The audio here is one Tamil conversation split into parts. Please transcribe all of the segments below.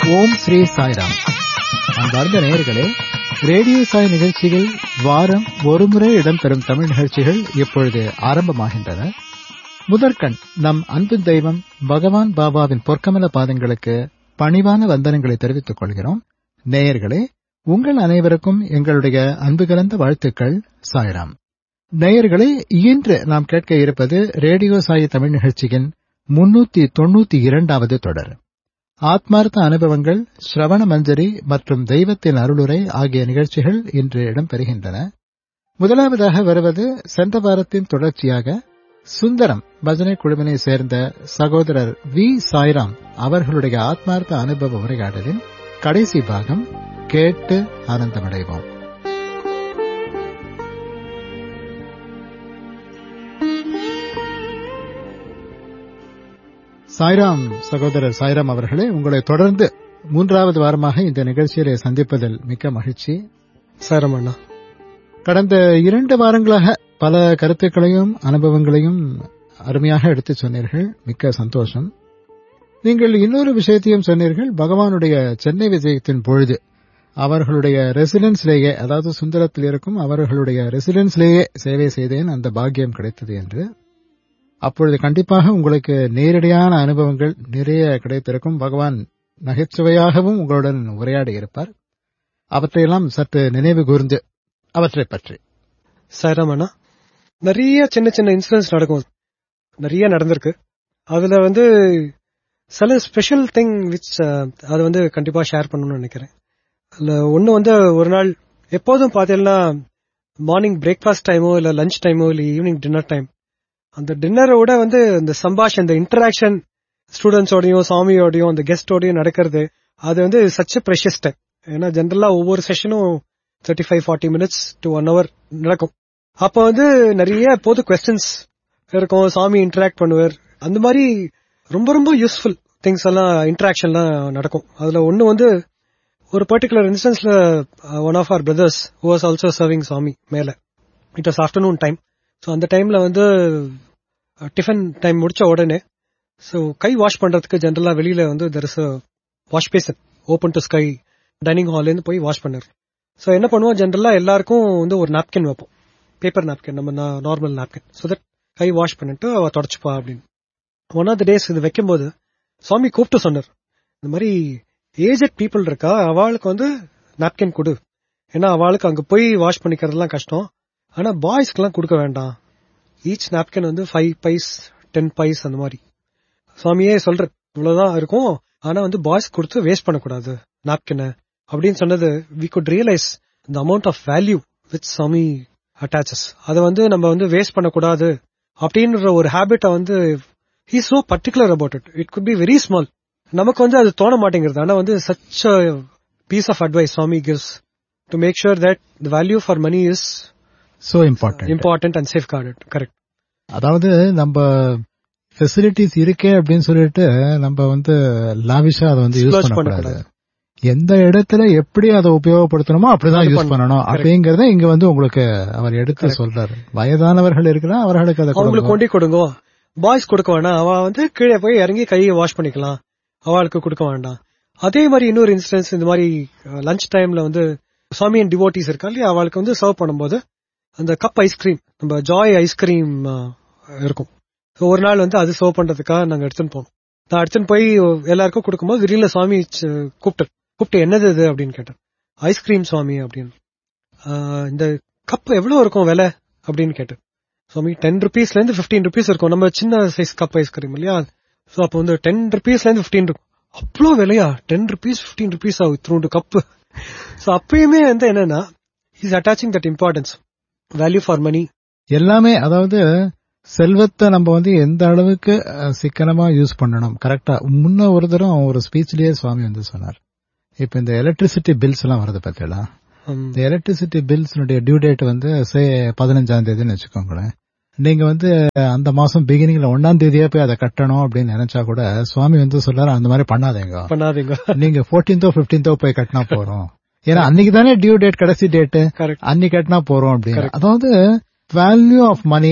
ஓம் ஸ்ரீ சாய்ராம் அன்பார்ந்த நேயர்களே ரேடியோ சாய் நிகழ்ச்சிகள் வாரம் ஒருமுறை இடம்பெறும் தமிழ் நிகழ்ச்சிகள் இப்பொழுது ஆரம்பமாகின்றன முதற்கண் நம் அன்பு தெய்வம் பகவான் பாபாவின் பொற்கமல பாதங்களுக்கு பணிவான வந்தனங்களை தெரிவித்துக் கொள்கிறோம் நேயர்களே உங்கள் அனைவருக்கும் எங்களுடைய அன்பு கலந்த வாழ்த்துக்கள் சாய்ராம் நேயர்களே இன்று நாம் கேட்க இருப்பது ரேடியோ சாய் தமிழ் நிகழ்ச்சியின் முன்னூத்தி தொண்ணூத்தி இரண்டாவது தொடர் ஆத்மார்த்த அனுபவங்கள் ஸ்ரவண மஞ்சரி மற்றும் தெய்வத்தின் அருளுரை ஆகிய நிகழ்ச்சிகள் இன்று இடம்பெறுகின்றன முதலாவதாக வருவது சென்ற வாரத்தின் தொடர்ச்சியாக சுந்தரம் பஜனை குழுவினை சேர்ந்த சகோதரர் வி சாய்ராம் அவர்களுடைய ஆத்மார்த்த அனுபவ உரையாடலின் கடைசி பாகம் கேட்டு ஆனந்தமடைவோம் சாய்ராம் சகோதரர் சாய்ராம் அவர்களே உங்களை தொடர்ந்து மூன்றாவது வாரமாக இந்த நிகழ்ச்சியிலே சந்திப்பதில் மிக்க மகிழ்ச்சி சாரம் அண்ணா கடந்த இரண்டு வாரங்களாக பல கருத்துக்களையும் அனுபவங்களையும் அருமையாக எடுத்துச் சொன்னீர்கள் மிக்க சந்தோஷம் நீங்கள் இன்னொரு விஷயத்தையும் சொன்னீர்கள் பகவானுடைய சென்னை விஜயத்தின் பொழுது அவர்களுடைய ரெசிடென்ஸ்லேயே அதாவது சுந்தரத்தில் இருக்கும் அவர்களுடைய ரெசிடென்ஸ்லேயே சேவை செய்தேன் அந்த பாக்கியம் கிடைத்தது என்று அப்பொழுது கண்டிப்பாக உங்களுக்கு நேரடியான அனுபவங்கள் நிறைய கிடைத்திருக்கும் பகவான் நகைச்சுவையாகவும் உங்களுடன் உரையாடி இருப்பார் அவற்றையெல்லாம் சற்று நினைவு கூர்ந்து அவற்றை பற்றி சாரம் அண்ணா நிறைய சின்ன சின்ன இன்சிடென்ட்ஸ் நடக்கும் நிறைய நடந்திருக்கு அதுல வந்து சில ஸ்பெஷல் திங் விச் அது வந்து கண்டிப்பா ஷேர் பண்ணணும்னு நினைக்கிறேன் அதுல ஒன்னு வந்து ஒரு நாள் எப்போதும் பார்த்தீங்கன்னா மார்னிங் பிரேக்ஃபாஸ்ட் டைமோ இல்ல லஞ்ச் டைமோ இல்ல ஈவினிங் டின்னர் டைம் அந்த டின்னரோட வந்து இந்த சம்பாஷ் இந்த இன்டராக்ஷன் ஸ்டூடெண்ட்ஸோடையும் சாமியோடையும் அந்த கெஸ்டோடையும் நடக்கிறது அது வந்து சச் ப்ரெஷஸ் டைம் ஏன்னா ஜென்ரலா ஒவ்வொரு செஷனும் thirty five forty minutes to one hour நடக்கும் அப்ப வந்து நிறைய பொது கொஸ்டின்ஸ் இருக்கும் சாமி இன்டராக்ட் பண்ணுவார் அந்த மாதிரி ரொம்ப ரொம்ப யூஸ்ஃபுல் திங்ஸ் எல்லாம் இன்டராக்ஷன்லாம் நடக்கும் அதுல ஒன்னு வந்து ஒரு பர்டிகுலர் இன்ஸ்டன்ஸ்ல one of our brothers who was also serving சாமி மேல it was afternoon time so அந்த டைம்ல வந்து டிஃபன் டைம் முடிச்ச உடனே ஸோ கை வாஷ் பண்றதுக்கு ஜென்ரலா வெளியில வந்து there is wash basin open to sky dining ஹால்லேருந்து போய் வாஷ் பண்ணார் ஸோ என்ன பண்ணுவோம் ஜென்ரலா எல்லாருக்கும் வந்து ஒரு நாப்கின் வைப்போம் பேப்பர் நாப்கின் நம்ம நார்மல் நாப்கின் ஸோ தட் கை வாஷ் பண்ணிட்டு அவ தொடச்சுப்பா அப்படின்னு ஒன் ஆஃப் த டேஸ் இது வைக்கும்போது சுவாமி கூப்பிட்டு சொன்னார் இந்த மாதிரி ஏஜட் பீப்புள் இருக்கா அவளுக்கு வந்து நாப்கின் கொடு ஏன்னா அவளுக்கு அங்க போய் வாஷ் பண்ணிக்கிறதுலாம் கஷ்டம் ஆனா பாய்ஸ்க்கெல்லாம் கொடுக்க வேண்டாம் ஈச் நாப்கின் வந்து ஃபைவ் பைஸ் டென் பைஸ் அந்த மாதிரி சுவாமியே சொல்ற இவ்வளவுதான் இருக்கும் ஆனா வந்து பாய்ஸ் கொடுத்து வேஸ்ட் பண்ணக்கூடாது நாப்கினை அப்படின்னு சொன்னது we could realise the amount of value with சாமி அட்டாச்சஸ் அதை வந்து நம்ம வந்து வேஸ்ட் பண்ணக்கூடாது அப்படின்ற ஒரு ஹேபிட்டை வந்து he so particular about it it could be very small நமக்கு வந்து அது தோண மாட்டேங்கிறது ஆனா வந்து சச் பீஸ் ஆஃப் அட்வைஸ் சுவாமி gives to make sure that the value for money is so important important and safeguarded correct அதாவது நம்ம ஃபெசிலிட்டிஸ் இருக்கே அப்படின்னு சொல்லிட்டு நம்ம வந்து லாவிஷா அதை வந்து யூஸ் Splurge பண்ணக்கூடாது பண்ணக்கூடாது. எந்த இடத்துல எப்படி அதை உபயோகப்படுத்தணுமோ அப்படிதான் அது யூஸ் பண்ணணும். பண்ணணும் Correct. அப்படிங்கறத இங்க வந்து உங்களுக்கு அவர் எடுத்து Correct. சொல்றாரு வயதானவர்கள் இருக்கிறா அவர்களுக்கு அதை அவங்களுக்கு கொடுங்க. கொண்டு கொடுங்க பாய்ஸ் கொடுக்க வேண்டாம் அவ வந்து கீழே போய் இறங்கி கையை வாஷ் பண்ணிக்கலாம் அவளுக்கு கொடுக்க வேண்டாம் அதே மாதிரி இன்னொரு இன்சிடென்ஸ் இந்த மாதிரி லஞ்ச் டைம்ல வந்து சுவாமியன் டிவோட்டிஸ் இருக்கா இல்லையா அவளுக்கு வந்து சர்வ் பண்ணும்போது அந்த கப் ஐஸ்கிரீம் நம்ம ஜாய் ஐஸ்கிரீம் இருக்கும் So ஒரு நாள் வந்து அது சர்வ் பண்றதுக்காக நாங்க எடுத்துன்னு போனோம் நான் எடுத்துன்னு போய் எல்லாருக்கும் கொடுக்கும்போது திடீர்னு சுவாமி ச்ச- கூப்பிட்டு கூப்பிட்டு என்னது இது அப்படின்னு கேட்டேன் ஐஸ்கிரீம் சுவாமி அப்படின்னு ஆஹ் இந்த கப் எவ்வளவு இருக்கும் விலை அப்படின்னு கேட்டேன் சுவாமி டென் ருபீஸ்ல இருந்து பிப்டீன் ருபீஸ் இருக்கும் நம்ம சின்ன சைஸ் கப் ஐஸ்கிரீம் இல்லையா சோ அப்போ வந்து டென் ருபீஸ்ல இருந்து பிப்டீன் இருக்கும் அவ்வளோ விலையா டென் ருபீஸ் பிப்டீன் ருபீஸ் ஆகும் இத்தினோண்டு கப்பு சோ அப்பயுமே வந்து என்னன்னா is attaching that importance value for money எல்லாமே அதாவது செல்வத்தை நம்ம வந்து எந்த அளவுக்கு அஹ், சிக்கனமா யூஸ் பண்ணணும் கரெக்டா முன்ன ஒரு தரம் ஒரு ஸ்பீச்லயே சுவாமி வந்து சொன்னார் இப்ப இந்த எலக்ட்ரிசிட்டி பில்ஸ் எல்லாம் வருது பார்த்தீங்களா இந்த எலக்ட்ரிசிட்டி பில்ஸ்னுடைய டியூ டேட் வந்து சே பதினஞ்சாம் தேதின்னு வச்சுக்கோங்களேன் நீங்க வந்து அந்த மாசம் பிகினிங்ல ஒன்னாம் தேதியே போய் அதை கட்டணும் அப்படின்னு நினைச்சா கூட சுவாமி வந்து சொல்றாரு அந்த மாதிரி பண்ணாதீங்க பண்ணாதீங்க நீங்க 14th பிப்டீன்த்தோ போய் கட்டினா போறோம் ஏன்னா அன்னைக்கு தானே டியூ டேட் கடைசி டேட் கரெக்ட் அன்னைக்கு கட்டினா போறோம் அப்படின்னு Correct. அதாவது வேல்யூ ஆஃப் மணி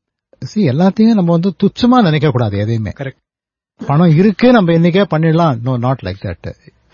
சி எல்லாத்தையும் நம்ம வந்து துச்சமா நினைக்க கூடாது எதையுமே கரெக்ட் பணம் இருக்கு நம்ம இன்னைக்கே பண்ணிடலாம் no not like that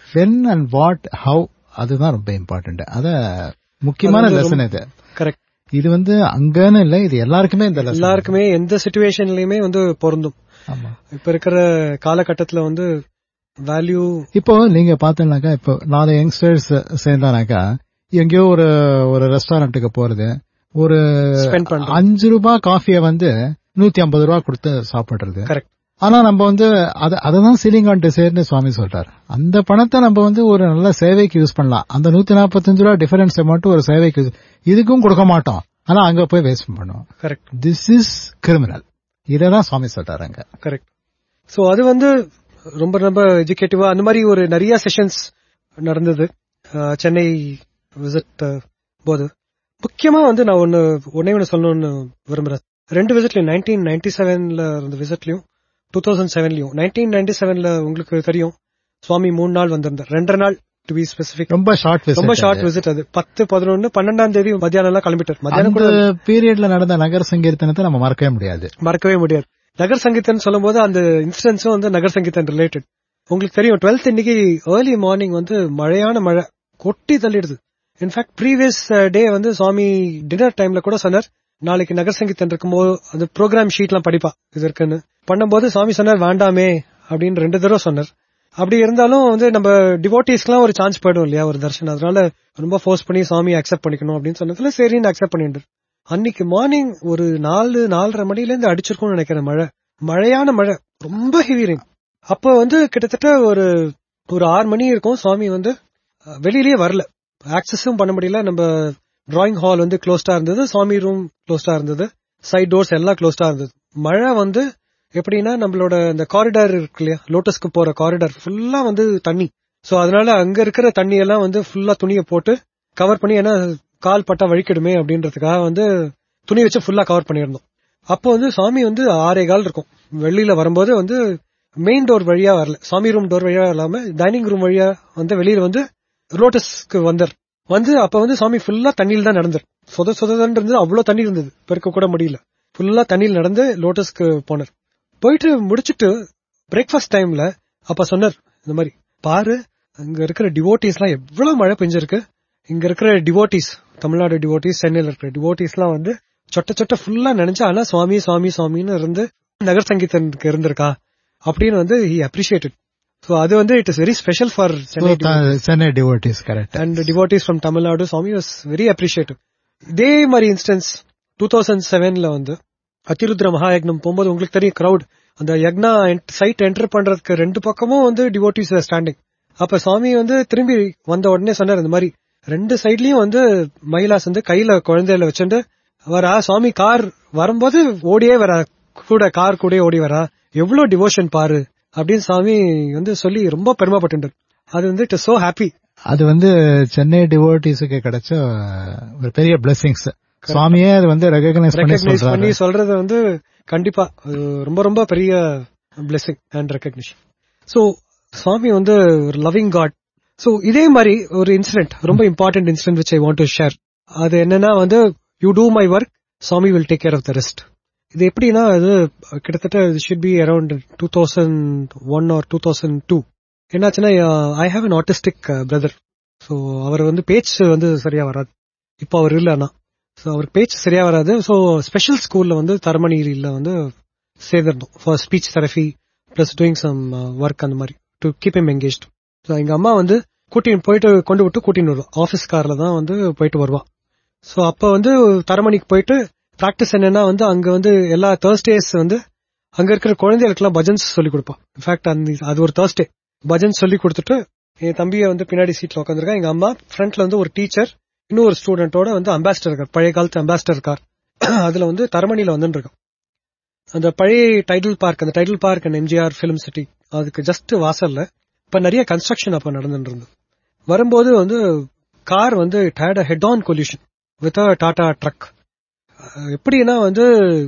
when and what how அதுதான் ரொம்ப இம்பார்ட்டன்ட் அத முக்கியமான அது வந்து லெசன் இது கரெக்ட் இது வந்து அங்கன்னு இல்ல இது எல்லாருக்குமே இந்த லெசன் எல்லாருக்குமே எந்த சுச்சுவேஷன்லயுமே வந்து பொருந்தும் ஆமா இப்ப இருக்கிற காலகட்டத்துல வந்து வேல்யூ இப்போ நீங்க பாத்தீங்கன்னாக்கா இப்போ நாலு யங்ஸ்டர்ஸ் சேர்ந்தானாக்கா எங்கேயோ ஒரு ஒரு ரெஸ்டாரண்ட்டுக்கு போறது ஒரு ஸ்பெண்ட் பண்றோம் அஞ்சு ரூபாய் காஃபியை வந்து நூத்தி ஐம்பது ரூபாய் கொடுத்து சாப்பிடுறது கரெக்ட் ஆனா நம்ம வந்து அது அததான் சீலிங் ஆன் டிசைர்னு சுவாமி சொல்றாரு அந்த பணத்தை நம்ம வந்து ஒரு நல்ல சேவைக்கு யூஸ் பண்ணலாம் அந்த நூத்தி நாற்பத்தஞ்சு ரூபா டிஃபரன்ஸை மட்டும் ஒரு சேவைக்கு use- இதுக்கும் கொடுக்க மாட்டோம் ஆனா அங்க போய் வேஸ்ட் பண்ணுவோம் கரெக்ட் திஸ் இஸ் கிரிமினல் இததான் சுவாமி சொல்றாரு அங்க கரெக்ட் சோ அது வந்து ரொம்ப ரொம்ப எஜுகேட்டிவா அந்த மாதிரி ஒரு நிறைய செஷன்ஸ் நடந்தது அஹ், சென்னை விசிட் போது முக்கியமா வந்து நான் ஒன்னு ஒன்னே ஒன்னு சொல்லணும்னு விரும்புறேன் ரெண்டு விசிட்லயும் நைன்டீன் நைன்டி செவன்ல இருந்த விசிட்லயும் டூ தௌசண்ட் செவன்லயும் நைன்டீன் நைன்டி செவன்ல உங்களுக்கு தெரியும் சுவாமி மூணு நாள் வந்திருந்தார் ரெண்டரை நாள் டு பி ஸ்பெசிபிக் ரொம்ப ஷார்ட் ரொம்ப ஷார்ட் விசிட் அது பத்து பதினொன்னு பன்னெண்டாம் தேதி மத்தியானம் எல்லாம் கிளம்பிட்டார் மத்தியானம் அந்த கூட பீரியட்ல நடந்த நகர சங்கீர்த்தனத்தை நம்ம மறக்கவே முடியாது மறக்கவே முடியாது நகர் சங்கீதன் சொல்லும் போது அந்த இன்சிடென்ட்ஸும் வந்து நகர் சங்கீதன் ரிலேட்டட் உங்களுக்கு தெரியும் டுவெல்த் இன்னைக்கு ஏர்லி மார்னிங் வந்து மழையான மழை கொட்டி தள்ளிடுது இன்ஃபேக்ட் ப்ரீவியஸ் டே வந்து சுவாமி டின்னர் டைம்ல கூட சொன்னார் நாளைக்கு நகர் சங்கீதன் இருக்கும்போது அந்த ப்ரோக்ராம் ஷீட்லாம் படிப்பா இது இருக்குன்னு பண்ணும்போது சுவாமி சொன்னார் வேண்டாமே அப்படின்னு ரெண்டு தடவை சொன்னார் அப்படி இருந்தாலும் வந்து நம்ம டிவோட்டிஸ்க்குலாம் ஒரு சான்ஸ் போயிடும் இல்லையா ஒரு தர்ஷன் அதனால ரொம்ப ஃபோர்ஸ் பண்ணி சுவாமி அக்செப்ட் பண்ணிக்கணும் அப்படின்னு சொன்னதுல சரின்னு அக்செப்ட் பண்ணிட்டு அன்னைக்கு மார்னிங் ஒரு நாலு நாலரை மணில இருந்து அடிச்சிருக்கும்னு நினைக்கிறேன் மழை மழையான மழை ரொம்ப ஹெவி ரெயின் அப்போ வந்து கிட்டத்தட்ட ஒரு ஒரு ஆறு மணி இருக்கும் சுவாமி வந்து அஹ், வெளியிலேயே வரல ஆக்சஸும் பண்ண முடியல நம்ம டிராயிங் ஹால் வந்து க்ளோஸ்டா இருந்தது சுவாமி ரூம் க்ளோஸ்டா இருந்தது சைட் டோர்ஸ் எல்லாம் க்ளோஸ்டா இருந்தது மழை வந்து எப்படின்னா நம்மளோட இந்த காரிடார் இருக்கு இல்லையா லோட்டஸ்க்கு போற காரிடார் ஃபுல்லா வந்து தண்ணி சோ அதனால அங்க இருக்கிற தண்ணி எல்லாம் வந்து ஃபுல்லா துணியை போட்டு கவர் பண்ணி ஏன்னா கால் பட்டா வழிக்கிடுமே அப்படின்றதுக்காக வந்து துணி வச்சு ஃபுல்லா கவர் பண்ணியிருந்தோம் அப்போ வந்து சாமி வந்து ஆறே கால் இருக்கும் வெளியில வரும்போது வந்து மெயின் டோர் வழியா வரல சாமி ரூம் டோர் வழியா இல்லாம டைனிங் ரூம் வழியா வந்து வெளியில வந்து லோட்டஸ்க்கு வந்தார் வந்து அப்ப வந்து சாமி ஃபுல்லா தண்ணியில் தான் நடந்தார் சொத சொதன்னு இருந்தது அவ்வளவு தண்ணி இருந்தது பெருக்க கூட முடியல ஃபுல்லா தண்ணியில் நடந்து லோட்டஸ்க்கு போனார் போயிட்டு முடிச்சிட்டு பிரேக்ஃபாஸ்ட் டைம்ல அப்ப சொன்னார் இந்த மாதிரி பாரு அங்க இருக்கிற டிவோட்டிஸ் எல்லாம் எவ்வளவு மழை பெஞ்சிருக்கு இங்க இருக்கிற டிவோட்டிஸ் தமிழ்நாடு டிவோட்டிஸ் சென்னையில இருக்கிற டிவோட்டிஸ் எல்லாம் வந்து சொட்ட சொட்ட ஃபுல்லா நினைச்சு ஆனா சுவாமி சுவாமி சுவாமின்னு இருந்து நகர் சங்கீதனுக்கு இருந்திருக்கா அப்படின்னு வந்து ஹி அப்ரிஷியேட்டட் சோ அது வந்து it is very special for Chennai Chennai devotees correct and devotees from Tamil Nadu Swami was very appreciative இதே மாதிரி இன்ஸ்டன்ஸ் டூ தௌசண்ட் செவன்ல வந்து அத்திருத்ர மகாயக்னம் போகும்போது உங்களுக்கு தெரியும் கிரவுட் அந்த யக்னா சைட் என்டர் பண்றதுக்கு ரெண்டு பக்கமும் வந்து டிவோட்டிஸ் ஸ்டாண்டிங் அப்ப சுவாமி வந்து திரும்பி வந்த உடனே சொன்னார் இந்த மாதிரி ரெண்டு சைட்லயும் வந்து மகிளாஸ் வந்து கையில குழந்தையில வச்சுட்டு வரா சுவாமி கார் வரும்போது ஓடியே வரா கூட கார் கூட ஓடி வரா எவ்வளவு டிவோஷன் பாரு அப்படின்னு சாமி வந்து சொல்லி ரொம்ப பெருமைப்பட்டு அது வந்து இட் சோ ஹாப்பி அது வந்து சென்னை டிவோட்டிஸுக்கு கிடைச்ச ஒரு பெரிய பிளெஸிங்ஸ் சுவாமியே அது வந்து ரெகக்னைஸ் பண்ணி ரெக்கக்னைஸ் பண்ணி சொல்றாரு சொல்றது வந்து கண்டிப்பா அது ரொம்ப ரொம்ப பெரிய blessing and recognition so Swami வந்து ஒரு லவ்விங் காட் சோ இதே மாதிரி ஒரு இன்சிடென்ட் ரொம்ப important incident which I want to share அது என்னன்னா வந்து you do my work Swami will take care of the rest இது எப்படின்னா அது கிட்டத்தட்ட should be around two thousand one or two thousand two என்னாச்சுன்னா I have an autistic brother so அவர் வந்து பேச்சு வந்து சரியா வராது இப்போ அவர் இல்லைன்னா ஸோ அவருக்கு பேச்சு சரியா வராது ஸோ ஸ்பெஷல் ஸ்கூல்ல வந்து தரமணியில வந்து சேர்ந்திருந்தோம் for speech therapy plus doing some work அந்த மாதிரி to keep them engage so எங்க அம்மா வந்து கூட்டின்னு போயிட்டு கொண்டு விட்டு கூட்டின்னு வருவா ஆஃபீஸ் கார்ல தான் வந்து போயிட்டு வருவா ஸோ அப்ப வந்து தரமணிக்கு போயிட்டு ப்ராக்டிஸ் என்னன்னா வந்து அங்க வந்து எல்லா தேர்ஸ்டேஸ் வந்து அங்க இருக்கிற குழந்தைகளுக்குலாம் பஜன்ஸ் சொல்லி கொடுப்பா இன்ஃபேக்ட் அந்த அது ஒரு தேர்ஸ்டே பஜன்ஸ் சொல்லி கொடுத்துட்டு என் தம்பியை வந்து பின்னாடி சீட்ல உட்காந்துருக்கா எங்க அம்மா ஃப்ரண்ட்ல வந்து ஒரு டீச்சர் இன்னும் ஒரு ஸ்டூடெண்டோட வந்து அம்பாசிடர் இருக்கார் பழைய காலத்து அம்பாசிடர் இருக்கார் அதுல வந்து தரமணியில வந்துட்டு இருக்கோம் அந்த பழைய டைட்டில் பார்க் அந்த title park and MGR film city அதுக்கு ஜஸ்ட் வாசல்ல இப்ப நிறைய கன்ஸ்ட்ரக்ஷன் அப்ப நடந்துட்டு இருந்தது வரும்போது வந்து கார் வந்து it had a head on collision with a Tata truck எப்படின்னா வந்து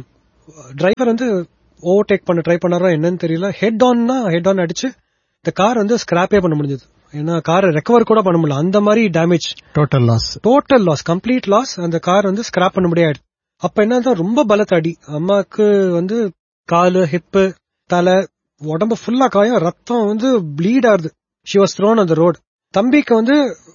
டிரைவர் வந்து ஓவர்டேக் பண்ண ட்ரை பண்ணாரோ என்னன்னு தெரியல ஹெட் ஆன்னா ஹெட் ஆன் அடிச்சு இந்த கார் வந்து ஸ்கிராப்பே பண்ண முடிஞ்சது ஏன்னா காரை ரெக்கவர் கூட பண்ண முடியல அந்த மாதிரி damage total loss total loss complete loss அந்த கார் வந்து ஸ்கிராப் பண்ண முடியாது அப்ப என்னதான் ரொம்ப பலத்த அடி அம்மாக்கு வந்து காலு ஹிப்பு தலை உடம்பு ஃபுல்லா காயம் ரத்தம் வந்து ப்ளீட் ஆகுது she was thrown on the road தம்பிக்கு வந்து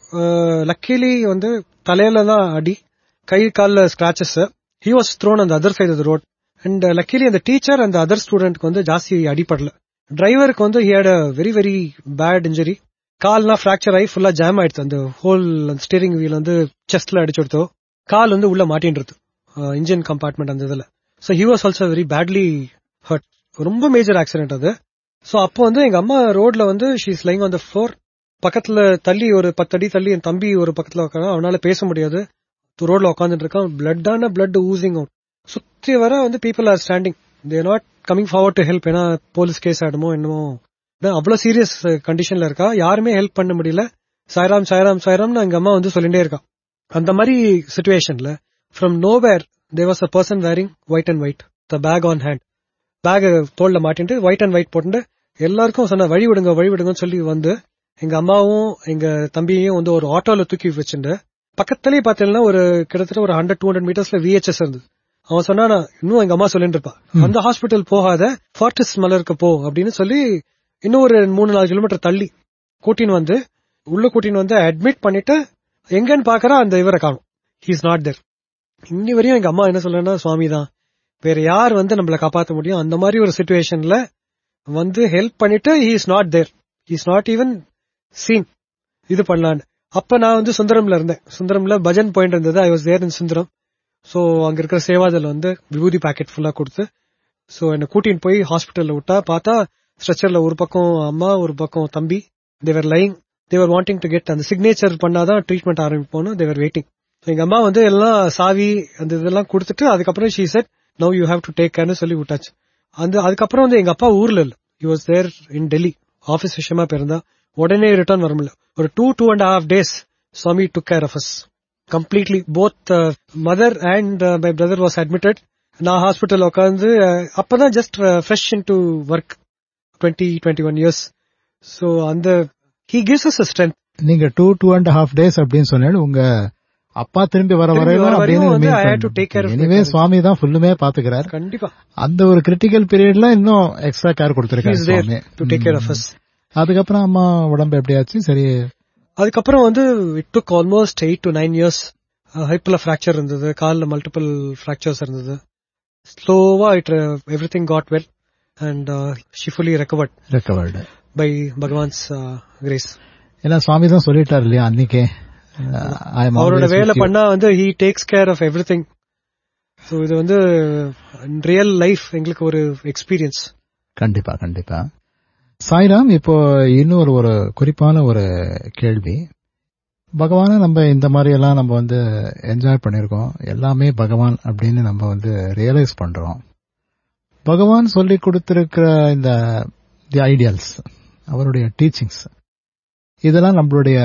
லக்கிலி வந்து தலையில தான் அடி கை காலில் ஸ்கிராச்சஸ் ஹி வாஸ் த்ரோன் அந்த other side road and luckily அந்த டீச்சர் அந்த அதர் ஸ்டூடெண்ட்க்கு வந்து ஜாஸ்தி அடிப்படல டிரைவருக்கு வந்து had very very bad injury கால்லாம் ஃபிராக்சர் ஆகி ஃபுல்லா ஜாம் ஆயிடுச்சு அந்த ஹோல் ஸ்டீரிங் வீல் வந்து செஸ்ட்ல அடிச்சு கொடுத்தோ கால் வந்து உள்ள மாட்டின்றது இன்ஜின் கம்பார்ட்மெண்ட் அந்த இதுல so he was also very badly hurt ரொம்ப மேஜர் ஆக்சிடென்ட் அது ஸோ அப்போ வந்து எங்க அம்மா ரோட்ல வந்து she's lying on the floor பக்கத்துல தள்ளி ஒரு பத்தடி தள்ளி என் தம்பி ஒரு பக்கத்துல உட்காந்து அவனால பேச முடியாது ரோட்ல உட்காந்துட்டு இருக்கான் பிளட்டான பிளட் ஊசிங் அவுட் சுத்தி வர வந்து people are standing there not coming forward to help ஏன்னா போலீஸ் கேஸ் ஆடுமோ என்னமோ அவ்வளவு சீரியஸ் கண்டிஷன்ல இருக்கா யாருமே ஹெல்ப் பண்ண முடியல சாய்ராம் சாய்ராம் சாய்ராம்னு எங்க அம்மா வந்து சொல்லிட்டே இருக்கா அந்த மாதிரி சுச்சுவேஷன்ல from nowhere there was a person wearing white and white the bag on hand bag தோல்ல மாட்டிட்டு ஒயிட் அண்ட் ஒயிட் போட்டு எல்லாருக்கும் சொன்ன வழி விடுங்க வழி விடுங்கன்னு சொல்லி வந்து எங்க அம்மாவும் எங்க தம்பியையும் வந்து ஒரு ஆட்டோல தூக்கி வச்சுட்டு பக்கத்துலயே பாத்தீங்கன்னா ஒரு கிட்டத்தட்ட ஒரு ஹண்ட்ரட் டூ ஹண்ட்ரட் மீட்டர்ஸ்ல விஹெச்எஸ் இருந்தது அவன் சொன்னா இன்னும் எங்க அம்மா சொல்லிட்டு இருப்பா அந்த ஹாஸ்பிட்டல் போகாத ஃபார்டிஸ் மலருக்கு போ அப்படின்னு சொல்லி இன்னும் ஒரு மூணு நாலு கிலோமீட்டர் தள்ளி கூட்டின்னு வந்து உள்ள கூட்டின்னு வந்து அட்மிட் பண்ணிட்டு எங்கன்னு பாக்குறா அந்த இவரை காணும் ஹீஸ் நாட் தேர் இன்னி வரையும் எங்க அம்மா என்ன சொல்றேன்னா சுவாமி தான் வேற யார் வந்து நம்மள காப்பாத்த முடியும் அந்த மாதிரி ஒரு சுச்சுவேஷன்ல வந்து ஹெல்ப் பண்ணிட்டு he is not there he is not even seen இது பண்ணலான்னு அப்ப நான் வந்து சுந்தரம்ல இருந்தேன் சுந்தரம்ல பஜன் பாயிண்ட் இருந்தது I was there in Sundaram so அங்க இருக்கிற சேவாதல் வந்து விபூதி பாக்கெட் ஃபுல்லா கொடுத்து சோ என்ன கூட்டின்னு போய் ஹாஸ்பிட்டல்ல விட்டா பார்த்தா ஸ்ட்ரெச்சர்ல ஒரு பக்கம் அம்மா ஒரு பக்கம் தம்பி they're lying they're wanting to get அந்த சிக்னேச்சர் பண்ணாதான் ட்ரீட்மெண்ட் ஆரம்பிப்போம் தேவர் வெயிட்டிங் எங்க அம்மா வந்து எல்லாம் சாவி அந்த இதெல்லாம் கொடுத்துட்டு அதுக்கப்புறம் she said no you have to take கேர்னு சொல்லி விட்டாச்சு அந்த அதுக்கப்புறம் வந்து எங்க அப்பா ஊர்ல இல்ல you was there in Delhi office விஷயமா பிறந்தா உடனே ரிட்டர்ன் வர முடியல ஒரு two two and half days Swami took care of us completely both mother and my brother was admitted நான் ஹாஸ்பிட்டல் உட்காந்து அப்பதான் just fresh in to work twenty twenty one years so அந்த ஹி கிவ்ஸ் அஸ் ஸ்ட்ரென்த் நீங்க two two and half days அப்படின்னு சொன்னாலும் உங்க அப்பா திரும்பி வர திரும்பி வர வரையும் வந்து I had to take care வரையும் of எனிவே my சுவாமி தான் ஃபுல்லுமே பாத்துக்கிறார் கண்டிப்பா அந்த ஒரு கிரிட்டிக்கல் பீரியட்ல இன்னும் எக்ஸ்ட்ரா கேர் ஹி கொடுத்திருக்காரு is there Swami to take care of us அதுக்கப்புறம் அம்மா உடம்பு எப்படியாச்சு சரி அதுக்கப்புறம் வந்து it took almost eight to nine years ஹைப்பில் ஃப்ராக்சர் இருந்தது காலில் மல்டிபிள் ஃப்ராக்சர்ஸ் இருந்தது ஸ்லோவா it everything got well and she fully recovered recovered by Bhagavan's grace ஏன்னா சுவாமி தான் சொல்லிட்டார் இல்லையா அன்னைக்கே I am அவரோட always வேலை with you. பண்ணா வந்து he takes care of everything so இது வந்து ரியல் லைஃப் எங்களுக்கு ஒரு எக்ஸ்பீரியன்ஸ் கண்டிப்பா கண்டிப்பா சாய்ராம் இப்போ இன்னொரு ஒரு குறிப்பான ஒரு கேள்வி பகவானை நம்ம இந்த மாதிரி எல்லாம் நம்ம வந்து என்ஜாய் பண்ணிருக்கோம் எல்லாமே பகவான் அப்படின்னு நம்ம வந்து ரியலைஸ் பண்றோம் பகவான் சொல்லி கொடுத்திருக்கிற இந்த தி ஐடியல்ஸ் அவருடைய டீச்சிங்ஸ் இதெல்லாம் நம்மளுடைய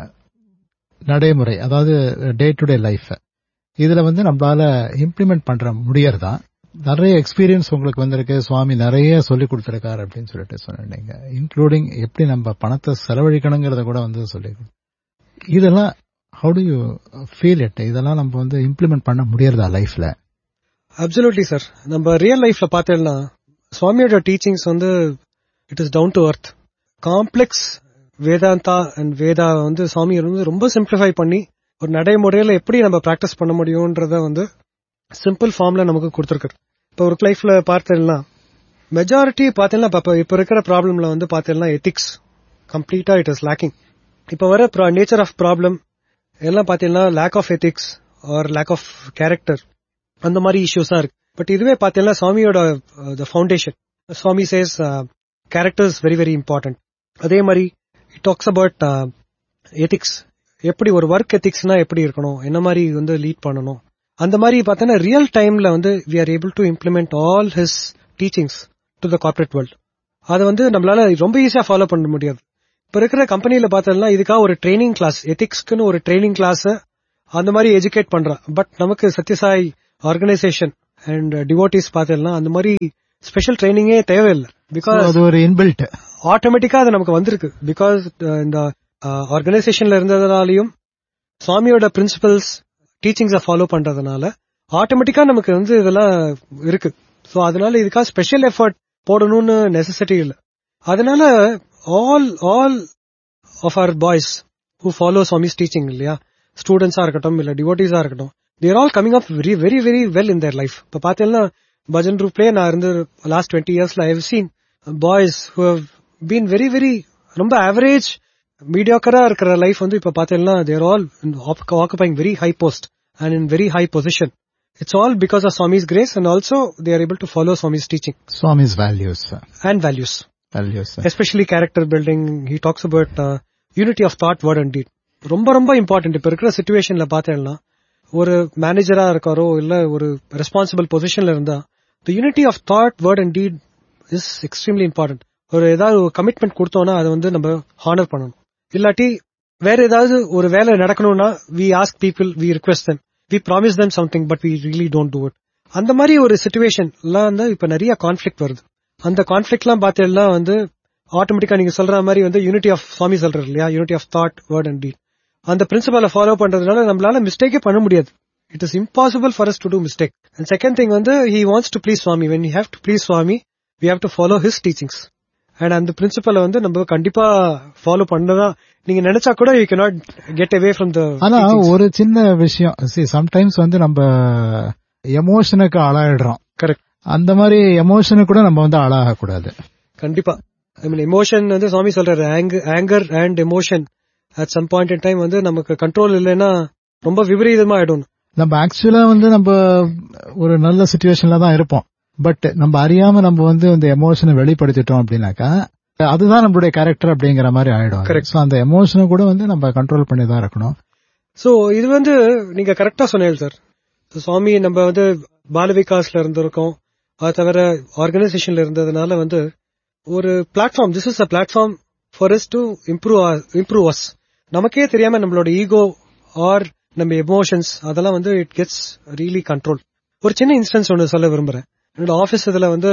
நடைமுறை அதாவது டே டு டே லைஃப் இதுல வந்து நம்மளால இம்ப்ளிமெண்ட் பண்ற முடியறதா நிறைய எக்ஸ்பீரியன்ஸ் உங்களுக்கு வந்திருக்கு சுவாமி நிறைய சொல்லி கொடுத்திருக்காரு அப்படின்னு சொல்லிட்டு சொன்னீங்க இன்க்ளூடிங் எப்படி நம்ம பணத்தை செலவழிக்கணுங்கிறத கூட வந்து சொல்லி கொடு- இதெல்லாம் how do you feel it இதெல்லாம் நம்ம வந்து இம்ப்ளிமெண்ட் பண்ண முடியறதா லைஃப்ல அப்சல்யூட்லி சார் நம்ம ரியல் லைஃப்ல பார்த்தேன்னா சுவாமியோட டீச்சிங்ஸ் வந்து it is down to earth complex Vedanta and Veda வந்து சுவாமி வந்து ரொம்ப சிம்பிளிஃபை பண்ணி ஒரு நடைமுறையில எப்படி நம்ம பிராக்டிஸ் பண்ண முடியும்ன்றத வந்து சிம்பிள் ஃபார்ம்ல நமக்கு கொடுத்துருக்காரு இப்போ ஒரு லைஃப்ல பார்த்தேன்னா மெஜாரிட்டி பார்த்தீங்கன்னா இப்ப இப்ப இருக்கிற ப்ராப்ளம்ல வந்து பார்த்தீங்கன்னா எத்திக்ஸ் கம்ப்ளீட்டா இட் இஸ் லேக்கிங் இப்ப வர நேச்சர் ஆஃப் ப்ராப்ளம் எல்லாம் பார்த்தீங்கன்னா lack of ethics or lack of character அந்த மாதிரி இஷ்யூஸ் தான் இருக்கு பட் இதுவே பார்த்தீங்கன்னா சுவாமியோட foundation Swami says character is very very important அதே மாதிரி இட் டாக்ஸ் அபவுட் எத்திக்ஸ் எப்படி ஒரு ஒர்க் எத்திக்ஸ்னா எப்படி இருக்கணும் என்ன மாதிரி வந்து லீட் பண்ணணும் அந்த மாதிரி பார்த்தீங்கன்னா ரியல் டைம்ல வந்து we are able to implement all his teachings to the corporate world அதை வந்து நம்மளால ரொம்ப ஈஸியா ஃபாலோ பண்ண முடியாது இப்ப இருக்கிற கம்பெனில பார்த்தோம்னா இதுக்காக ஒரு ட்ரைனிங் கிளாஸ் எத்திக்ஸ்க்குன்னு ஒரு ட்ரைனிங் கிளாஸ் அந்த மாதிரி எஜுகேட் பண்றான் பட் நமக்கு சத்யசாய் ஆர்கனைசேஷன் அண்ட் டிவோட்டிஸ் பார்த்தோம்னா அந்த மாதிரி ஸ்பெஷல் ட்ரைனிங்கே தேவையில்லை பிகாஸ் அது ஒரு இன்பில்ட் ஆட்டோமேட்டிக்கா அது நமக்கு வந்திருக்கு பிகாஸ் இந்த ஆர்கனைசேஷன்ல இருந்ததுனாலையும் சுவாமியோட பிரின்சிபல்ஸ் டீச்சிங்ஸை ஃபாலோ பண்றதுனால ஆட்டோமேட்டிக்கா நமக்கு வந்து இதெல்லாம் இருக்கு சோ அதனால இதுக்காக ஸ்பெஷல் எஃபர்ட் போடணும்னு நெசசிட்டி இல்லை அதனால all all of our boys who follow Swami's teaching இல்லையா ஸ்டூடெண்ட்ஸா இருக்கட்டும் இல்ல டிவோட்டிஸா இருக்கட்டும் they're all coming up very very very well in their life இப்ப பாத்தீங்கன்னா பஜன் ரூப்லயே நான் இருந்து லாஸ்ட் டுவெண்ட்டி இயர்ஸ்ல I have seen boys who have been very very ரொம்ப ஆவரேஜ் மீடியாக்கரா இருக்கிற லைஃப் வந்து இப்ப பாத்தீங்கன்னா they're all occupying very high post and in very high position it's all because of Swami's grace and also they are able to follow Swami's teaching Swami's values and values values especially character building he talks about unity of thought word and deed ரொம்ப ரொம்ப இம்பார்ட்டன்ட் இப்ப இருக்கிற சுச்சுவேஷன்ல பார்த்தேன்னா ஒரு மேனேஜரா இருக்காரோ இல்ல ஒரு ரெஸ்பான்சிபிள் பொசிஷன்ல இருந்தா the unity of thought word and deed is extremely important ஒரு ஏதாவது ஒரு கமிட்மெண்ட் கொடுத்தோம்னா அதை வந்து நம்ம ஹானர் பண்ணணும் இல்லாட்டி வேற ஏதாவது ஒரு வேலை நடக்கணும்னா we ask people we request them we promise them something but we really don't do it அந்த மாதிரி ஒரு சுச்சுவேஷன் எல்லாம் வந்து இப்ப நிறைய கான்ஃபிளிக் வருது அந்த கான்ஃபிளிக் எல்லாம் பார்த்தீங்கன்னா வந்து ஆட்டோமேட்டிக்கா நீங்க சொல்ற மாதிரி வந்து யூனிட்டி ஆஃப் சுவாமி சொல்றாரு இல்லையா unity of thought word and deed அந்த பிரின்சிபலை ஃபாலோ பண்றதுனால நம்மளால மிஸ்டேக்கே பண்ண முடியாது it is impossible for us to do mistake and second thing வந்து he wants to please Swami when you have to please Swami we have to follow his teachings and அந்த பிரின்சிபலை வந்து நம்ம கண்டிப்பா ஃபாலோ பண்ணதான் நீங்க நினைச்சா கூட you cannot get away from the ஆனா ஒரு சின்ன விஷயம் சம்டைம்ஸ் வந்து நம்ம எமோஷனுக்கு ஆளாயிடுறோம் கரெக்ட் அந்த மாதிரி எமோஷனுக்கு கூட நம்ம வந்து ஆளாக கூடாது கண்டிப்பா ஐ மீன் எமோஷன் வந்து சுவாமி சொல்றாரு anger and emotion at some point in time வந்து நமக்கு கண்ட்ரோல் இல்லைன்னா ரொம்ப விபரீதமா ஆயிடும் நம்ம ஆக்சுவலா வந்து நம்ம ஒரு நல்ல சுச்சுவேஷன்ல தான் இருப்போம் பட் நம்ம அறியாம நம்ம வந்து இந்த எமோஷனை வெளிப்படுத்திட்டோம் அப்படின்னாக்கா அதுதான் நம்மளுடைய கேரக்டர் அப்படிங்கிற மாதிரி ஆயிடும் Correct. So, அந்த எமோஷனை கூட வந்து நம்ம கண்ட்ரோல் பண்ணி தான் இருக்கணும் சோ இது வந்து நீங்க கரெக்டா சொன்னீங்க சார் சுவாமி நம்ம வந்து பால விகாஸ்ல இருந்திருக்கோம் அது தவிர ஆர்கனைசேஷன்ல இருந்ததுனால வந்து ஒரு platform this is a platform for us to improve improve us நமக்கே தெரியாம நம்மளோட ஈகோ ஆர் நம்ம எமோஷன்ஸ் அதெல்லாம் வந்து இட் கெட்ஸ் ரியலி கண்ட்ரோல் ஒரு சின்ன இன்ஸ்டன்ஸ் ஒன்று சொல்ல விரும்புறேன் என்னோட ஆபீஸ் இதுல வந்து